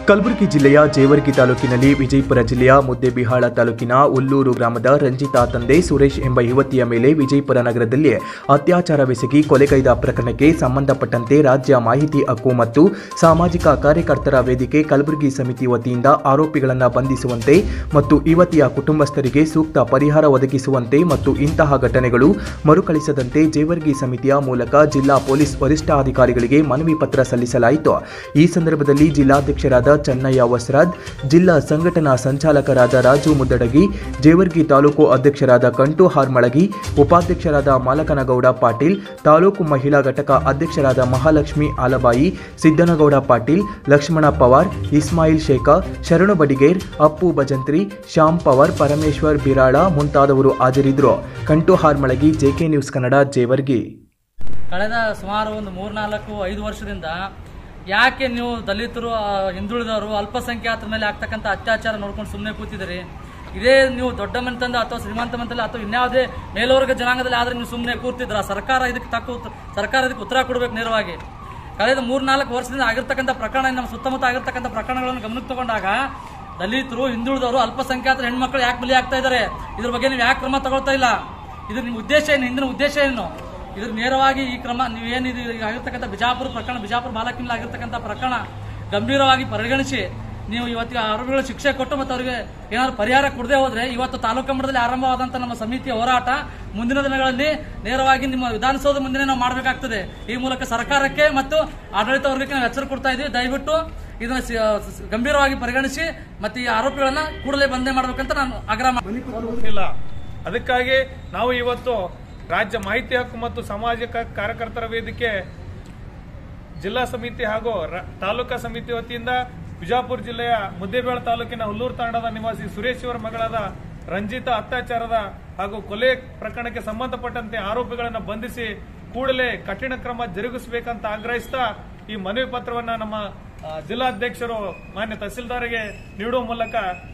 ಕಲಬುರಗಿ ಜಿಲ್ಲೆಯ ಜೇವರ್ಗಿ ತಾಲೂಕಿನಲ್ಲಿ ವಿಜಯಪುರ ಜಿಲ್ಲೆಯ ಮುದ್ದೇಬಿಹಾಳ ತಾಲೂಕಿನ ಉಲ್ಲೂರು ಗ್ರಾಮದ ರಂಜಿತಾ ತಂದೆ ಸುರೇಶ್ ಎಂಬ ಯುವತಿಯ ಮೇಲೆ ವಿಜಯಪುರ ನಗರದಲ್ಲಿ ಅತ್ಯಾಚಾರವೆಸಗಿ ಕೊಲೆಗೈದ ಪ್ರಕರಣಕ್ಕೆ ಸಂಬಂಧಪಟ್ಟಂತೆ ರಾಜ್ಯ ಮಾಹಿತಿ ಹಕ್ಕು ಮತ್ತು ಸಾಮಾಜಿಕ ಕಾರ್ಯಕರ್ತರ ವೇದಿಕೆ ಕಲಬುರಗಿ ಸಮಿತಿ ವತಿಯಿಂದ ಆರೋಪಿಗಳನ್ನು ಬಂಧಿಸುವಂತೆ ಮತ್ತು ಯುವತಿಯ ಕುಟುಂಬಸ್ಥರಿಗೆ ಸೂಕ್ತ ಪರಿಹಾರ ಒದಗಿಸುವಂತೆ ಮತ್ತು ಇಂತಹ ಘಟನೆಗಳು ಮರುಕಳಿಸದಂತೆ ಜೇವರ್ಗಿ ಸಮಿತಿಯ ಮೂಲಕ ಜಿಲ್ಲಾ ಪೊಲೀಸ್ ವರಿಷ್ಠಾಧಿಕಾರಿಗಳಿಗೆ ಮನವಿ ಪತ್ರ ಸಲ್ಲಿಸಲಾಯಿತು ಈ ಸಂದರ್ಭದಲ್ಲಿ ಜಿಲ್ಲಾಧ್ಯಕ್ಷರಾದ ಚೆನ್ನಯ್ಯ ವಸರಾದ್ ಜಿಲ್ಲಾ ಸಂಘಟನಾ ಸಂಚಾಲಕರಾದ ರಾಜು ಮುದ್ದಡಗಿ ಜೇವರ್ಗಿ ತಾಲೂಕು ಅಧ್ಯಕ್ಷರಾದ ಕಂಟು ಹಾರ್ಮಳಗಿ ಉಪಾಧ್ಯಕ್ಷರಾದ ಮಾಲಕನಗೌಡ ಪಾಟೀಲ್ ತಾಲೂಕು ಮಹಿಳಾ ಘಟಕ ಅಧ್ಯಕ್ಷರಾದ ಮಹಾಲಕ್ಷ್ಮಿ ಆಲಬಾಯಿ ಸಿದ್ದನಗೌಡ ಪಾಟೀಲ್ ಲಕ್ಷ್ಮಣ ಪವಾರ್ ಇಸ್ಮಾಯಿಲ್ ಶೇಖ ಶರಣು ಬಡಿಗೇರ್ ಅಪ್ಪು ಭಜಂತ್ರಿ ಶ್ಯಾಮ್ ಪವಾರ್ ಪರಮೇಶ್ವರ್ ಬಿರಾಳ ಮುಂತಾದವರು ಹಾಜರಿದ್ದರು ಕಂಟು ಹಾರ್ಮಳಗಿ ಜೆಕೆ ನ್ಯೂಸ್ ಕನ್ನಡ ಜೇವರ್ಗಿ ಕಳೆದ ಸುಮಾರು ಒಂದು ಮೂರ್ನಾಲ್ಕು ಐದು ವರ್ಷದಿಂದ ಯಾಕೆ ನೀವು ದಲಿತರು ಆ, ಹಿಂದುಳಿದವರು ಅಲ್ಪಸಂಖ್ಯಾತರ ಮೇಲೆ ಆಗ್ತಕ್ಕಂಥ ಅತ್ಯಾಚಾರ ನೋಡ್ಕೊಂಡು ಸುಮ್ಮನೆ ಕೂತಿದ್ದೀರಿ ಇದೇ ನೀವು ದೊಡ್ಡ ಮನೆತಂದ ಅಥವಾ ಶ್ರೀಮಂತ ಮನೆತಂದ ಅಥವಾ ಇನ್ಯಾವುದೇ ಮೇಲ್ವರ್ಗ ಜನಾಂಗದಲ್ಲಿ ಆದ್ರೆ ನೀವು ಸುಮ್ಮನೆ ಕೂರ್ತಿದ್ರ ಸರ್ಕಾರ ಇದಕ್ಕೆ ತಕ್ಕ ಉತ್ತ- ಸರ್ಕಾರ ಇದಕ್ಕೆ ಉತ್ತರ ಕೊಡಬೇಕು ನೇರವಾಗಿ ಕಳೆದ ಮೂರ್ನಾಲ್ಕು ವರ್ಷದಿಂದ ಆಗಿರ್ತಕ್ಕಂಥ ಪ್ರಕರಣ ನಮ್ಮ ಸುತ್ತಮುತ್ತ ಆಗಿರ್ತಕ್ಕಂಥ ಪ್ರಕರಣಗಳನ್ನು ಗಮನಕ್ಕೆ ತಗೊಂಡಾಗ ದಲಿತರು ಹಿಂದುಳಿದವರು ಅಲ್ಪಸಂಖ್ಯಾತರ ಹೆಣ್ಮಕ್ಳು ಯಾಕೆ ಬಲಿ ಆಗ್ತಾ ಇದ್ದಾರೆ ಇದ್ರ ಬಗ್ಗೆ ನೀವು ಯಾಕೆ ಕ್ರಮ ತಗೊಳ್ತಾ ಇಲ್ಲ ಇದ್ರ ನಿಮ್ಮ ಉದ್ದೇಶ ಏನು ಹಿಂದಿನ ಉದ್ದೇಶ ಏನು ಇದ್ರ ನೇರವಾಗಿ ಈ ಕ್ರಮ ನೀವೇನಿದು ಈಗ ಆಗಿರ್ತಕ್ಕಂಥ ಬಿಜಾಪುರ ಪ್ರಕರಣ ಬಿಜಾಪುರ ಬಾಲಕಿನಲ್ಲಿ ಆಗಿರ್ತಕ್ಕಂಥ ಪ್ರಕರಣ ಗಂಭೀರವಾಗಿ ಪರಿಗಣಿಸಿ ನೀವು ಇವತ್ತಿಗೆ ಆರೋಪಿಗಳ ಶಿಕ್ಷೆ ಕೊಟ್ಟು ಮತ್ತು ಅವರಿಗೆ ಏನಾದ್ರು ಪರಿಹಾರ ಕೊಡದೆ ಹೋದ್ರೆ ಇವತ್ತು ತಾಲೂಕು ಮಟ್ಟದಲ್ಲಿ ಆರಂಭವಾದಂಥ ನಮ್ಮ ಸಮಿತಿಯ ಹೋರಾಟ ಮುಂದಿನ ದಿನಗಳಲ್ಲಿ ನೇರವಾಗಿ ನಿಮ್ಮ ವಿಧಾನಸೌಧ ಮುಂದೆ ನಾವು ಮಾಡಬೇಕಾಗ್ತದೆ ಈ ಮೂಲಕ ಸರ್ಕಾರಕ್ಕೆ ಮತ್ತು ಆಡಳಿತ ವರ್ಗಕ್ಕೆ ನಾವು ಎಚ್ಚರ ಕೊಡ್ತಾ ಇದ್ದೀವಿ ದಯವಿಟ್ಟು ಇದನ್ನ ಸಿ- ಸ- ಗಂಭೀರವಾಗಿ ಪರಿಗಣಿಸಿ ಮತ್ತೆ ಈ ಆರೋಪಿಗಳನ್ನ ಕೂಡಲೇ ಬಂಧೆ ಮಾಡಬೇಕಂತ ನಾನು ಆಗ್ರಹ ಮಾಡ್ತೀನಿ. ಇಲ್ಲ ಅದಕ್ಕಾಗಿ ನಾವು ಇವತ್ತು ರಾಜ್ಯ ಮಾಹಿತಿ ಹಕ್ಕು ಮತ್ತು ಸಾಮಾಜಿಕ ಕಾರ್ಯಕರ್ತರ ವೇದಿಕೆ ಜಿಲ್ಲಾ ಸಮಿತಿ ಹಾಗೂ ರ- ತಾಲೂಕಾ ಸಮಿತಿ ವತಿಯಿಂದ ಬಿಜಾಪುರ ಜಿಲ್ಲೆಯ ಮುದ್ದೇಬೇಳ ತಾಲೂಕಿನ ಹುಲ್ಲೂರು ತಾಂಡದ ನಿವಾಸಿ ಸುರೇಶ್ ಇವರ ಮಗಳಾದ ರಂಜಿತಾ ಅತ್ಯಾಚಾರದ ಹಾಗೂ ಕೊಲೆ ಪ್ರಕರಣಕ್ಕೆ ಸಂಬಂಧಪಟ್ಟಂತೆ ಆರೋಪಿಗಳನ್ನು ಬಂಧಿಸಿ ಕೂಡಲೇ ಕಠಿಣ ಕ್ರಮ ಜರುಗಿಸಬೇಕಂತ ಆಗ್ರಹಿಸ್ತಾ ಈ ಮನವಿ ಪತ್ರವನ್ನ ನಮ್ಮ ಆ, ಜಿಲ್ಲಾಧ್ಯಕ್ಷರು ಮಾನ್ಯ ತಹಸೀಲ್ದಾರ್ಗೆ ನೀಡುವ ಮೂಲಕ